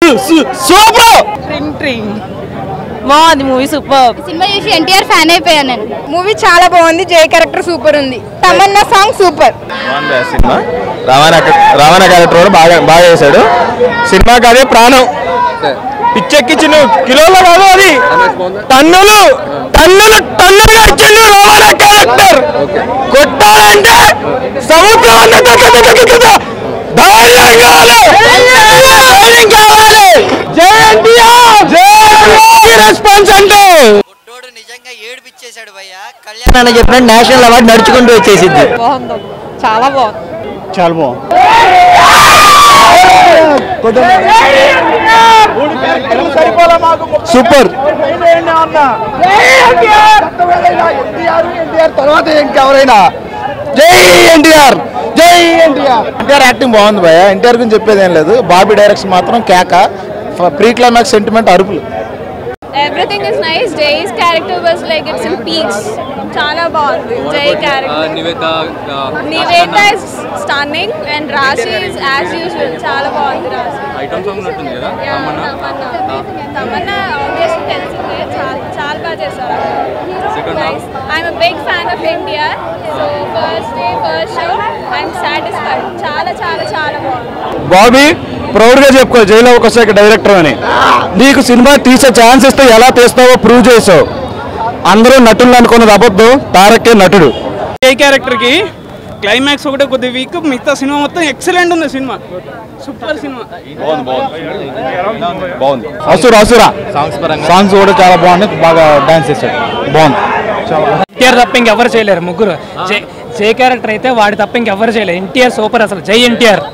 Super ట్రింగ్ ట్రింగ్ బాగుంది movie super cinema చూసి NTR fan అయిపోయాను నేను మూవీ చాలా బాగుంది జయ క్యారెక్టర్ సూపర్ ఉంది తమన్నా సాంగ్ సూపర్ బాగుంది ఆ సినిమా రావణ రావణ క్యారెక్టర్ కూడా బాగా బాగా చేశాడు సినిమాకి అదే ప్రాణం పిచ్చెక్కిచ్చిన కిలోలో కాదు అది టన్నులు టన్నులు టన్నులు ఇచ్చిండు రావణ క్యారెక్టర్ కొట్టాలంటే సముద్రం అన్న దక్క దక్క దక్క దక్క. ధైర్యం కావాలి ధైర్యం కావాలి జై ఎన్టీఆర్ జై రెస్పాన్స్ అంటే తోడు నిజంగా ఏడిపిచ్చేశాడు భయ్య కళ్యాణ్ అన్న చెప్పిన నేషనల్ అవార్డు నడుచుకుంటూ వచ్చేసింది బాగుంది చాలా బాగుంది చాలా బాగుంది సూపర్ తర్వాత ఇంకెవరైనా జై ఎన్టీఆర్ జై ఎన్టీఆర్ ఎన్టీఆర్ యాక్టింగ్ బాగుంది భయ ఎన్టీఆర్ గురించి చెప్పేది ఏం లేదు బాబీ డైరెక్షన్ మాత్రం కేక ప్రీ క్లైమాక్స్ సెంటిమెంట్ అరుపులు everything is nice Jai's character was like it's in peaks చాలా బాగుంది Jai character Nivetha is stunning and Rashi is as usual చాలా బాగుంది రాశి ఐటమ్ సాంగ్ ఉంటుంది కదా తమన్నా తమన్నా ఆబ్వియస్లీ తెలిసిందే చాలా చాలా బాగా చేశారు nice I'm big fan of India so first day first show I'm satisfied చాలా చాలా చాలా బాగుంది బాబీ ప్రౌడ్ గా చెప్పుకో జైలు ఒకసారి డైరెక్టర్ అని నీకు సినిమా తీసే ఛాన్స్ ఇస్తే ఎలా తీస్తావో ప్రూవ్ చేసావు అందరూ నటులు అనుకున్నది అబద్ధం తారకే నటుడు ఏ క్యారెక్టర్కి క్లైమాక్స్ ఒకటే కొద్ది వీక్ మిగతా సినిమా మొత్తం ఎక్సలెంట్ ఉంది సినిమా సూపర్ సినిమా బాగుంది అసుర అసుర సాంగ్స్ సాంగ్స్ కూడా చాలా బాగున్నాయి బాగా డాన్స్ చేశాడు బాగుంది ఎన్టీఆర్ తప్ప ఇంకెవరు చేయలేరు ముగ్గురు జై జై క్యారెక్టర్ అయితే వాడి తప్ప ఇంకెవరు చేయలేరు ఎన్టీఆర్ సూపర్ అసలు జై ఎన్టీఆర్